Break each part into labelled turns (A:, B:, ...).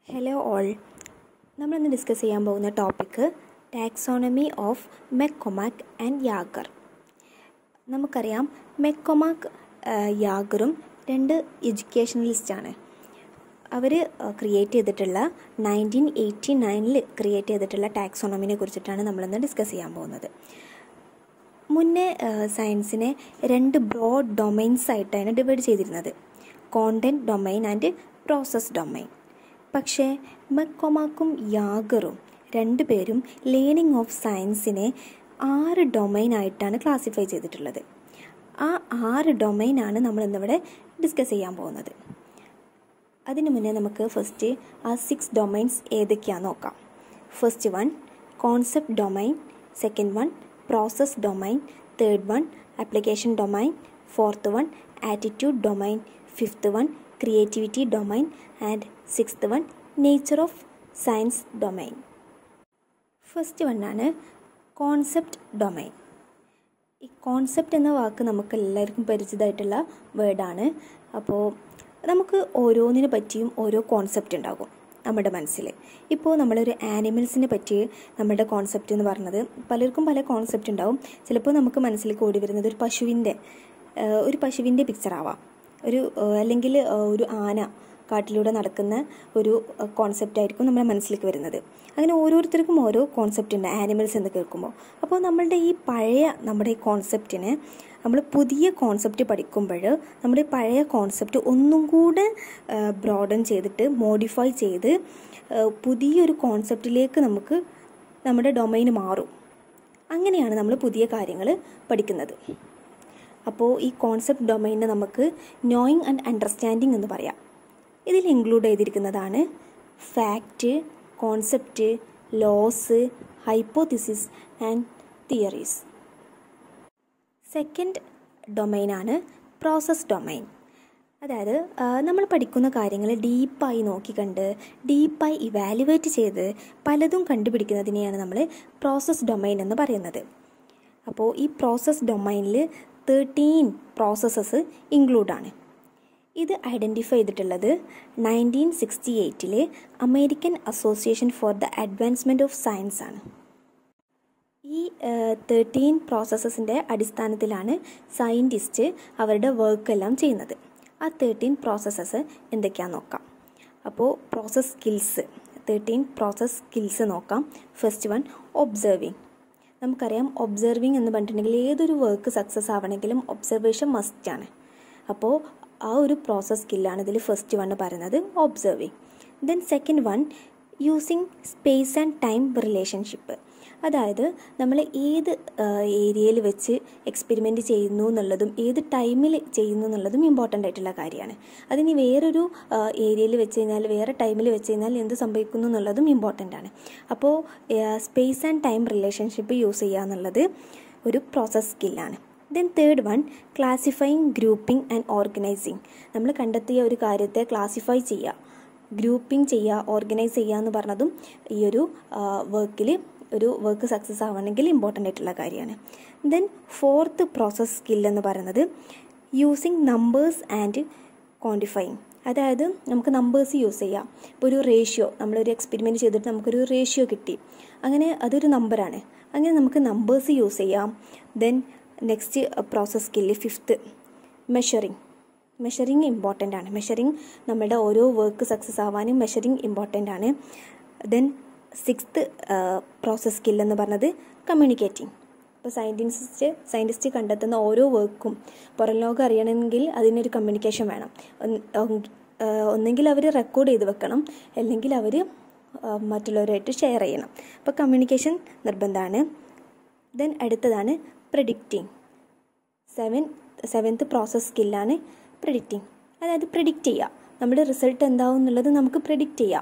A: hello all നമ്മളിന്ന് discuss ചെയ്യാൻ പോകുന്ന topic taxonomy of McCormack and Yager നമുക്കറിയാം മെക്കൊമാക് യാഗറും രണ്ട് എഡ്യൂക്കേഷണലിസ്റ്റാണ് അവർ ക്രിയേറ്റ് ചെയ്തിട്ടുള്ള നയൻറ്റീൻ എയ്റ്റി നയനിൽ ക്രിയേറ്റ് ചെയ്തിട്ടുള്ള ടാക്സോണമിനെ കുറിച്ചിട്ടാണ് നമ്മളിന്ന് ഡിസ്കസ് ചെയ്യാൻ പോകുന്നത് മുന്നേ സയൻസിനെ രണ്ട് ബ്രോഡ് ഡൊമൈൻസ് ആയിട്ടാണ് ഡിവൈഡ് ചെയ്തിരുന്നത് content domain and process domain പക്ഷേ മെക്കൊമാക്കും യാഗറും രണ്ടുപേരും ലേണിംഗ് ഓഫ് സയൻസിനെ ആറ് ഡൊമൈൻ ആയിട്ടാണ് ക്ലാസിഫൈ ചെയ്തിട്ടുള്ളത് ആ ആറ് ഡൊമൈനാണ് നമ്മൾ ഇന്നിവിടെ ഡിസ്കസ് ചെയ്യാൻ പോകുന്നത് അതിനു മുന്നേ നമുക്ക് ഫസ്റ്റ് ആ സിക്സ് ഡൊമൈൻസ് ഏതൊക്കെയാണെന്ന് നോക്കാം first one concept domain second one process domain third one application domain fourth one attitude domain fifth one creativity domain and sixth one nature of science domain first വണ്ണാണ് concept domain ഈ concept എന്ന വാക്ക് നമുക്ക് എല്ലാവർക്കും പരിചിതമായിട്ടുള്ള വേർഡാണ് അപ്പോൾ നമുക്ക് ഓരോന്നിനെ പറ്റിയും ഓരോ കോൺസെപ്റ്റ് ഉണ്ടാകും നമ്മുടെ മനസ്സിൽ ഇപ്പോൾ നമ്മളൊരു ആനിമൽസിനെ പറ്റി നമ്മുടെ കോൺസെപ്റ്റ് എന്ന് പറഞ്ഞത് പലർക്കും പല കോൺസെപ്റ്റ് ഉണ്ടാവും ചിലപ്പോൾ നമുക്ക് മനസ്സിലേക്ക് ഓടി വരുന്നത് ഒരു പശുവിൻ്റെ ഒരു പശുവിൻ്റെ പിക്ചർ ആവാം ഒരു അല്ലെങ്കിൽ ഒരു ആന കാട്ടിലൂടെ നടക്കുന്ന ഒരു കോൺസെപ്റ്റ് ആയിരിക്കും നമ്മുടെ മനസ്സിലേക്ക് വരുന്നത് അങ്ങനെ ഓരോരുത്തർക്കും ഓരോ കോൺസെപ്റ്റ് ഉണ്ട് ആനിമൽസ് എന്ന് കേൾക്കുമ്പോൾ അപ്പോൾ നമ്മളുടെ ഈ പഴയ നമ്മുടെ ഈ കോൺസെപ്റ്റിനെ നമ്മൾ പുതിയ കോൺസെപ്റ്റ് പഠിക്കുമ്പോൾ നമ്മുടെ പഴയ കോൺസെപ്റ്റ് ഒന്നും കൂടെ ബ്രോഡൻ ചെയ്തിട്ട് മോഡിഫൈ ചെയ്ത് പുതിയൊരു കോൺസെപ്റ്റിലേക്ക് നമുക്ക് നമ്മുടെ ഡൊമൈൻ മാറും അങ്ങനെയാണ് നമ്മൾ പുതിയ കാര്യങ്ങൾ പഠിക്കുന്നത് അപ്പോൾ ഈ കോൺസെപ്റ്റ് ഡൊമൈനെ നമുക്ക് നോയിങ് ആൻഡ് അണ്ടർസ്റ്റാൻഡിങ് എന്ന് പറയാം ഇതിൽ ഇൻക്ലൂഡ് ചെയ്തിരിക്കുന്നതാണ് fact concept laws hypothesis and theories second ഡൊമൈനാണ് പ്രോസസ് ഡൊമൈൻ അതായത് നമ്മൾ പഠിക്കുന്ന കാര്യങ്ങൾ ഡീപ്പായി നോക്കിക്കണ്ട് ഡീപ്പായി ഇവാലുവേറ്റ് ചെയ്ത് പലതും കണ്ടുപിടിക്കുന്നതിനെയാണ് നമ്മൾ പ്രോസസ് ഡൊമൈൻ എന്ന് പറയുന്നത് അപ്പോൾ ഈ പ്രോസസ് ഡൊമൈനിൽ തേർട്ടീൻ പ്രോസസ്സസ് ഇൻക്ലൂഡാണ് ഇത് ഐഡൻറ്റിഫൈ ചെയ്തിട്ടുള്ളത് നയൻറ്റീൻ സിക്സ്റ്റി എയ്റ്റിലെ American association for the advancement of science ആണ് ഈ തേർട്ടീൻ പ്രോസസ്സസിൻ്റെ അടിസ്ഥാനത്തിലാണ് സയൻറ്റിസ്റ്റ് അവരുടെ വർക്ക് എല്ലാം ചെയ്യുന്നത് ആ തേർട്ടീൻ പ്രോസസ്സസ് എന്തൊക്കെയാണെന്ന് നോക്കാം അപ്പോൾ process skills thirteen process skills നോക്കാം ഫസ്റ്റ് വൺ ഒബ്സർവിങ് നമുക്കറിയാം ഒബ്സർവിങ് എന്ന് പറഞ്ഞിട്ടുണ്ടെങ്കിൽ ഏതൊരു വർക്ക് സക്സസ് ആവണമെങ്കിലും ഒബ്സർവേഷൻ മസ്റ്റാണ് അപ്പോൾ ആ ഒരു പ്രോസസ് സ്കില്ലാണ് ഇതിൽ ഫസ്റ്റ് വൺ പറയുന്നത് observing then second one using space and time relationship അതായത് നമ്മൾ ഏത് ഏരിയയിൽ വെച്ച് എക്സ്പെരിമെൻറ്റ് ചെയ്യുന്നു എന്നുള്ളതും ഏത് ടൈമിൽ ചെയ്യുന്നു എന്നുള്ളതും ഇമ്പോർട്ടൻ്റ് ആയിട്ടുള്ള കാര്യമാണ് അതിന് വേറൊരു ഏരിയയിൽ വെച്ച് കഴിഞ്ഞാൽ വേറെ ടൈമിൽ വെച്ച് കഴിഞ്ഞാൽ എന്ത് സംഭവിക്കുന്നു എന്നുള്ളതും ഇമ്പോർട്ടൻ്റ് ആണ് അപ്പോൾ space and time relationship use ചെയ്യുക എന്നുള്ളത് ഒരു പ്രോസസ് സ്കില്ലാണ് then third one classifying grouping and organizing നമ്മൾ കണ്ടെത്തിയ ഒരു കാര്യത്തെ ക്ലാസിഫൈ ചെയ്യുക ഗ്രൂപ്പിംഗ് ചെയ്യുക ഓർഗനൈസ് ചെയ്യുക എന്ന് പറഞ്ഞതും ഈ ഒരു വർക്കിൽ ഒരു വർക്ക് സക്സസ് ആവണമെങ്കിൽ ഇമ്പോർട്ടൻ്റ് ആയിട്ടുള്ള കാര്യമാണ് ദെൻ ഫോർത്ത് പ്രോസസ് സ്കിൽ എന്ന് പറയുന്നത് യൂസിങ് നമ്പേഴ്സ് ആൻഡ് ക്വാണ്ടിഫൈങ് അതായത് നമുക്ക് നമ്പേഴ്സ് യൂസ് ചെയ്യാം ഇപ്പോൾ ഒരു റേഷ്യോ നമ്മളൊരു എക്സ്പെരിമെൻറ്റ് ചെയ്തിട്ട് നമുക്കൊരു റേഷ്യോ കിട്ടി അങ്ങനെ അതൊരു നമ്പറാണ് അങ്ങനെ നമുക്ക് നമ്പേഴ്സ് യൂസ് ചെയ്യാം then next process skill fifth measuring measuring important ആണ് മെഷറിങ് നമ്മുടെ ഓരോ വർക്ക് സക്സസ് ആവാനും മെഷറിങ് ഇമ്പോർട്ടൻ്റ് ആണ് ദെൻ സിക്സ്ത്ത് പ്രോസസ് സ്കിൽ എന്ന് പറഞ്ഞത് കമ്മ്യൂണിക്കേറ്റിംഗ് ഇപ്പോൾ സയൻറ്റിസ്റ്റ് സയൻറ്റിസ്റ്റ് കണ്ടെത്തുന്ന ഓരോ വർക്കും പുറം ലോകം അറിയണമെങ്കിൽ അതിനൊരു കമ്മ്യൂണിക്കേഷൻ വേണം ഒന്നെങ്കിൽ അവർ റെക്കോർഡ് ചെയ്ത് വെക്കണം അല്ലെങ്കിൽ അവർ മറ്റുള്ളവരായിട്ട് ഷെയർ ചെയ്യണം അപ്പോൾ കമ്മ്യൂണിക്കേഷൻ നിർബന്ധമാണ് ദെൻ അടുത്തതാണ് പ്രിഡിക്റ്റിംഗ് സെവൻ സെവൻത്ത് പ്രോസസ് സ്കില്ലാണ് പ്രിഡിക്റ്റിംഗ് അതായത് പ്രിഡിക്റ്റ് ചെയ്യുക നമ്മുടെ റിസൾട്ട് എന്താവും എന്നുള്ളത് നമുക്ക് പ്രിഡിക്റ്റ് ചെയ്യാം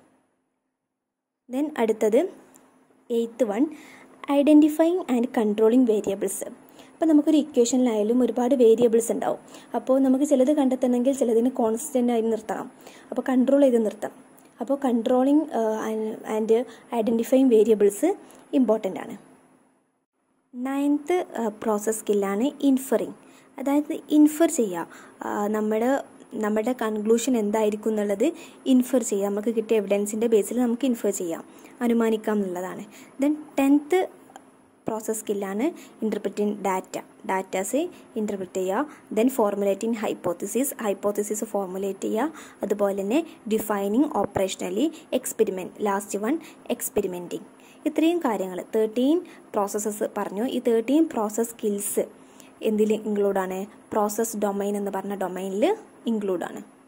A: ദെൻ അടുത്തത് eighth one identifying and controlling variables അപ്പോൾ നമുക്കൊരു ഇക്വേഷനിലായാലും ഒരുപാട് വേരിയബിൾസ് ഉണ്ടാവും അപ്പോൾ നമുക്ക് ചിലത് കണ്ടെത്തണമെങ്കിൽ ചിലതിന് കോൺസ്റ്റൻ്റ് ആയി നിർത്തണം അപ്പോൾ കൺട്രോൾ ചെയ്ത് നിർത്തണം അപ്പോൾ controlling and identifying variables important ആണ് നയൻത്ത് പ്രോസസ് സ്കില്ലാണ് ഇൻഫറിങ് അതായത് ഇൻഫർ ചെയ്യുക നമ്മുടെ നമ്മുടെ കൺക്ലൂഷൻ എന്തായിരിക്കും എന്നുള്ളത് ഇൻഫർ ചെയ്യാം നമുക്ക് കിട്ടിയ എവിഡൻസിൻ്റെ ബേസിൽ നമുക്ക് ഇൻഫർ ചെയ്യാം അനുമാനിക്കാം എന്നുള്ളതാണ് ദെൻ ടെൻത്ത് പ്രോസസ് സ്കില്ലാണ് ഇൻ്റർപ്രറ്റിംഗ് ഡാറ്റ ഡാറ്റാസ് ഇൻ്റർപ്രറ്റ് ചെയ്യുക then formulating hypothesis hypothesis formulate ചെയ്യുക അതുപോലെ തന്നെ defining operationally experiment last one experimenting ഇത്രയും കാര്യങ്ങൾ തേർട്ടീൻ പ്രോസസ്സസ് പറഞ്ഞു ഈ തേർട്ടീൻ പ്രോസസ് സ്കിൽസ് എന്തിൽ ഇൻക്ലൂഡാണ് പ്രോസസ് ഡൊമൈൻ എന്ന് പറഞ്ഞ ഡൊമൈനിൽ ഇൻക്ലൂഡാണ്